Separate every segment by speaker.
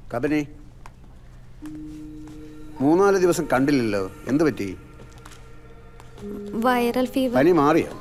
Speaker 1: കബനി മൂന്നാല് ദിവസം കണ്ടില്ലല്ലോ എന്ത് പറ്റി
Speaker 2: വൈറൽ ഫീവർ
Speaker 1: പനി മാറിയോ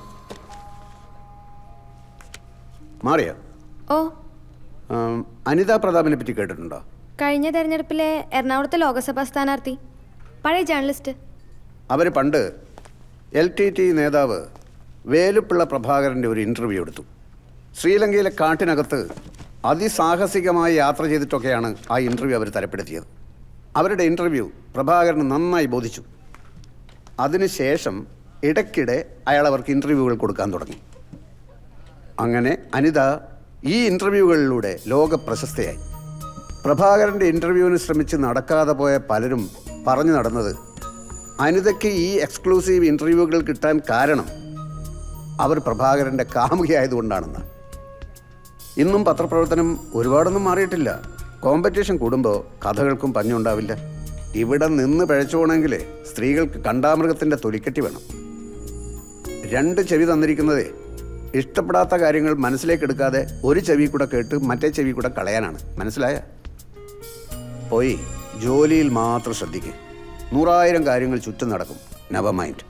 Speaker 1: മാറിയോ
Speaker 2: ഓ
Speaker 1: ആം, അനിതാ പ്രതാപിനെ പറ്റി കേട്ടിട്ടുണ്ടോ
Speaker 2: കഴിഞ്ഞ തെരഞ്ഞെടുപ്പിലെ എറണാകുളത്തെ ലോക്സഭാ സ്ഥാനാർത്ഥി പഴയ ജേർണലിസ്റ്റ്
Speaker 1: അവർ പണ്ട് എൽ ടി ടി നേതാവ് വേലുപ്പിള്ള പ്രഭാകരൻ്റെ ഒരു ഇൻ്റർവ്യൂ എടുത്തു ശ്രീലങ്കയിലെ കാട്ടിനകത്ത് അതിസാഹസികമായി യാത്ര ചെയ്തിട്ടൊക്കെയാണ് ആ ഇൻ്റർവ്യൂ അവർ തരപ്പെടുത്തിയത് അവരുടെ ഇൻ്റർവ്യൂ പ്രഭാകരന് നന്നായി ബോധിച്ചു അതിനുശേഷം ഇടയ്ക്കിടെ അയാൾ അവർക്ക് ഇൻ്റർവ്യൂകൾ കൊടുക്കാൻ തുടങ്ങി അങ്ങനെ അനിത ഈ ഇൻ്റർവ്യൂകളിലൂടെ ലോക പ്രശസ്തയായി പ്രഭാകരൻ്റെ ഇൻ്റർവ്യൂവിന് ശ്രമിച്ച് നടക്കാതെ പോയ പലരും പറഞ്ഞു നടന്നത് അനിതയ്ക്ക് ഈ എക്സ്ക്ലൂസീവ് ഇൻ്റർവ്യൂകൾ കിട്ടാൻ കാരണം അവർ പ്രഭാകരൻ്റെ കാമുകയായതുകൊണ്ടാണെന്ന് ഇന്നും പത്രപ്രവർത്തനം ഒരുപാടൊന്നും മാറിയിട്ടില്ല കോമ്പറ്റീഷൻ കൂടുമ്പോൾ കഥകൾക്കും പഞ്ഞുണ്ടാവില്ല ഇവിടെ നിന്ന് പിഴച്ചോണെങ്കിൽ സ്ത്രീകൾക്ക് കണ്ടാമൃഗത്തിൻ്റെ തൊലിക്കെട്ടി വേണം രണ്ട് ചെവി തന്നിരിക്കുന്നതേ ഇഷ്ടപ്പെടാത്ത കാര്യങ്ങൾ മനസ്സിലേക്ക് എടുക്കാതെ ഒരു ചെവി കൂടെ കേട്ട് മറ്റേ ചെവി കൂടെ കളയാനാണ് മനസ്സിലായ പോയി ജോലിയിൽ മാത്രം ശ്രദ്ധിക്കുക നൂറായിരം കാര്യങ്ങൾ ചുറ്റും നടക്കും നെവർ മൈൻഡ്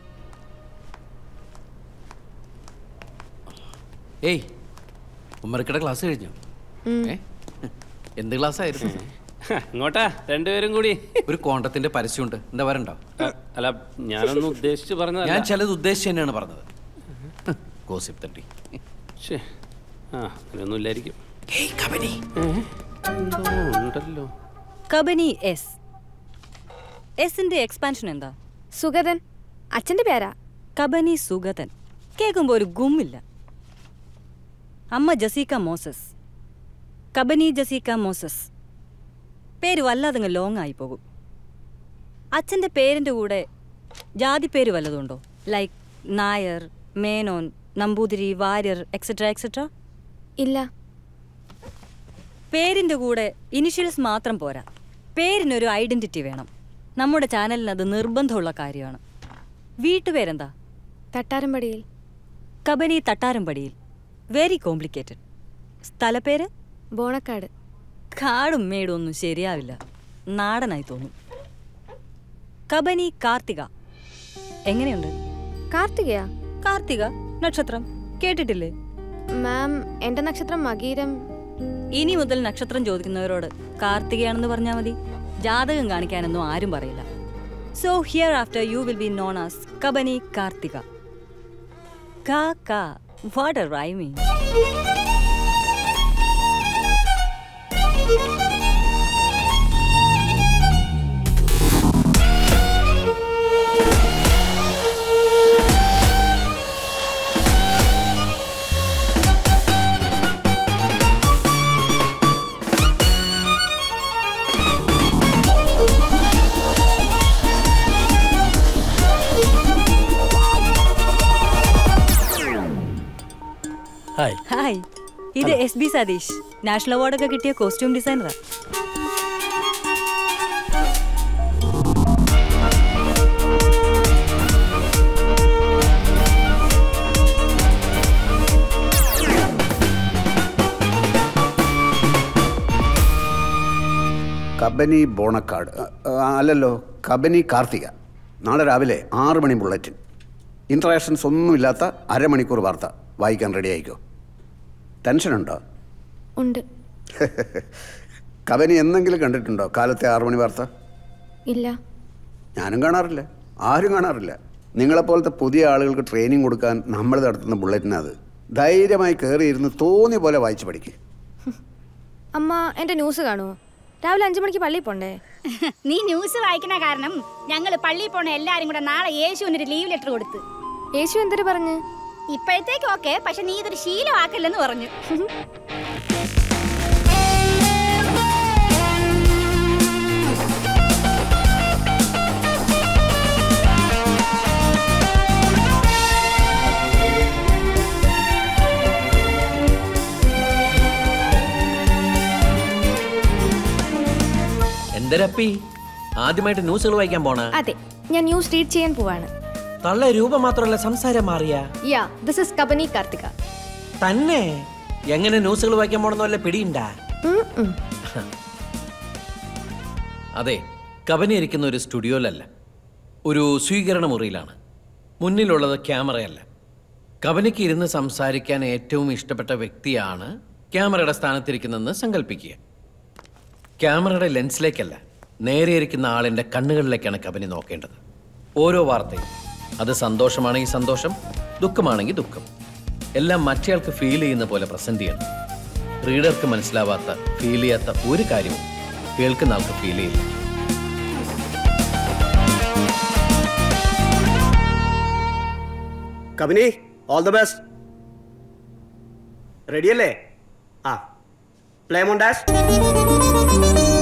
Speaker 3: ഏയ് ഉമ്മറക്കട ക്ലാസ് കഴിഞ്ഞോ ഏ? എന്ത് ക്ലാസ് ആയിരുന്നു
Speaker 4: ഇങ്ങോട്ടാ രണ്ടുപേരും കൂടി
Speaker 3: ഒരു കോണ്ടത്തിന്റെ പരസ്യമുണ്ട് എന്താ വരണ്ടോ
Speaker 4: അല്ല ഞാനൊന്ന് ഉദ്ദേശിച്ച്
Speaker 3: ഞാൻ
Speaker 4: പറഞ്ഞതല്ല
Speaker 3: ചിലത് ഉദ്ദേശിച്ച് തന്നെയാണ് പറഞ്ഞത് ഗോസിപ്പ് തട്ടി
Speaker 4: ശ്ശേ. ആ അങ്ങനെയൊന്നും ഇല്ലായിരിക്കും
Speaker 3: ഏയ് കബനി
Speaker 4: എന്തോ ഉണ്ടല്ലോ
Speaker 5: കബനി എസ് എസിന്റെ എക്സ്പാൻഷൻ എന്താ
Speaker 2: സുഗതൻ അച്ഛൻ്റെ പേരാ
Speaker 5: കബനി സുഗതൻ കേൾക്കുമ്പോൾ ഒരു ഗുമ്മില്ല അമ്മ Jessica Moses Kabani Jessica Moses പേര് വല്ലാതങ്ങ് ലോങ് ആയി പോകും അച്ഛൻ്റെ പേരിൻ്റെ കൂടെ ജാതി പേര് വല്ലതുണ്ടോ like Nair Menon Namboothiri Warrier etcetera etcetera
Speaker 2: ഇല്ല
Speaker 5: പേരിൻ്റെ കൂടെ ഇനിഷ്യൽസ് മാത്രം പോരാ പേരിനൊരു ഐഡന്റിറ്റി വേണം നമ്മുടെ ചാനലിന് അത് നിർബന്ധമുള്ള കാര്യമാണ് വീട്ടുപേരെന്താ
Speaker 2: തട്ടാരമ്പടിയിൽ
Speaker 5: കബനി തട്ടാരമ്പടിയിൽ വെരി കോംപ്ലിക്കേറ്റഡ് സ്ഥലപ്പേര്
Speaker 2: ബോണക്കാട്
Speaker 5: കാടും മേടും ഒന്നും ശരിയാവില്ല നാടനായി തോന്നും കബനി കാർത്തിക എങ്ങനെയുണ്ട്
Speaker 2: കാർത്തികയാ
Speaker 5: കാർത്തിക നക്ഷത്രം കേട്ടിട്ടില്ലേ
Speaker 2: മാം എൻ്റെ നക്ഷത്രം മകീരം
Speaker 5: ഇനി മുതൽ നക്ഷത്രം ചോദിക്കുന്നവരോട് കാർത്തികയാണെന്ന് പറഞ്ഞാൽ മതി ജാതകം കാണിക്കാനൊന്നും ആരും പറയില്ല so hereafter you will be known as Kabani Karthika കാ കാ what a rhyming
Speaker 6: hi
Speaker 5: hi ഇത് എസ് ബി സതീഷ് നാഷണൽ അവാർഡൊക്കെ കിട്ടിയ കോസ്റ്റ്യൂം ഡിസൈനറാ
Speaker 1: കബനി ബോണക്കാട് അ- അ- അല്ലല്ലോ കബനി കാർത്തിക നാളെ രാവിലെ ആറ് മണി ബുള്ളറ്റിൻ ഇൻട്രാക്ഷൻസ് ഒന്നുമില്ലാത്ത അരമണിക്കൂർ വാർത്ത വായിക്കാൻ റെഡി ആയിക്കോ ടെൻഷനുണ്ടോ
Speaker 2: ഉണ്ട്
Speaker 1: കബനി എന്തെങ്കിലും കണ്ടിട്ടുണ്ടോ കാലത്തെ ആറ് മണി വാർത്ത
Speaker 2: ഇല്ല
Speaker 1: ഞാനും കാണാറില്ല ആരും കാണാറില്ല നിങ്ങളെപ്പോലത്തെ പുതിയ ആളുകൾക്ക് ട്രെയിനിങ് കൊടുക്കാൻ നമ്മൾ നടത്തുന്ന ബുള്ളറ്റിനത് ധൈര്യമായി കയറിയിരുന്ന് തോന്നിയ പോലെ വായിച്ച് പഠിക്കുക
Speaker 2: അമ്മ എൻ്റെ ന്യൂസ് കാണുമോ രാവിലെ അഞ്ചു മണിക്ക് പള്ളിയിൽ പോണ്ടേ
Speaker 7: നീ ന്യൂസ് വായിക്കണ കാരണം ഞങ്ങൾ പള്ളിയിൽ പോണ എല്ലാരും കൂടെ നാളെ യേശുവിനൊരു ലീവ് ലെറ്റർ കൊടുത്ത്
Speaker 2: യേശു എന്തൊരു പറഞ്ഞ്
Speaker 7: ഇപ്പോഴത്തേക്ക് ഓക്കെ പക്ഷെ നീ ഇതൊരു ശീലമാക്കല്ലെന്ന് പറഞ്ഞു
Speaker 6: എന്തരപ്പി ആദ്യമായിട്ട് ന്യൂസുകൾ വായിക്കാൻ പോണ
Speaker 2: അതെ ഞാൻ ന്യൂസ് റീഡ് ചെയ്യാൻ പോവാണ്
Speaker 6: തള്ള രൂപം മാത്രമല്ല സംസാരം മാറിയ
Speaker 2: yeah this is Kabani Karthika
Speaker 6: തന്നെ എങ്ങനെ ന്യൂസുകൾ വായിക്കാൻ പോണെന്ന് വല്ല പിടിയുണ്ടാ
Speaker 2: ഉം, ഉം.
Speaker 6: അതെ കബനി ഇരിക്കുന്ന ഒരു സ്റ്റുഡിയോയിലല്ല ഒരു സ്വീകരണ മുറിയിലാണ് മുന്നിലുള്ളത് ക്യാമറയല്ല കബനിക്ക് ഇരുന്ന് സംസാരിക്കാൻ ഏറ്റവും ഇഷ്ടപ്പെട്ട വ്യക്തിയാണ് ക്യാമറയുടെ സ്ഥാനത്തിരിക്കുന്നതെന്ന് സങ്കല്പിക്കുക ക്യാമറയുടെ ലെൻസിലേക്കല്ല നേരെ ഇരിക്കുന്ന ആളിൻ്റെ കണ്ണുകളിലേക്കാണ് കബനി നോക്കേണ്ടത് ഓരോ വാർത്തയും അത് സന്തോഷമാണെങ്കിൽ സന്തോഷം ദുഃഖമാണെങ്കിൽ ദുഃഖം എല്ലാം മറ്റേയാൾക്ക് ഫീൽ ചെയ്യുന്ന പോലെ പ്രസന്റ് ചെയ്യണം റീഡർക്ക് മനസ്സിലാവാത്ത ഫീൽ ചെയ്യാത്ത ഒരു കാര്യവും കേൾക്കുന്ന ആൾക്ക് ഫീൽ ചെയ്യില്ല
Speaker 8: കബനി ഓൾ ദ ബെസ്റ്റ് റെഡിയല്ലേ ആ പ്ലേ മോണ്ടാസ്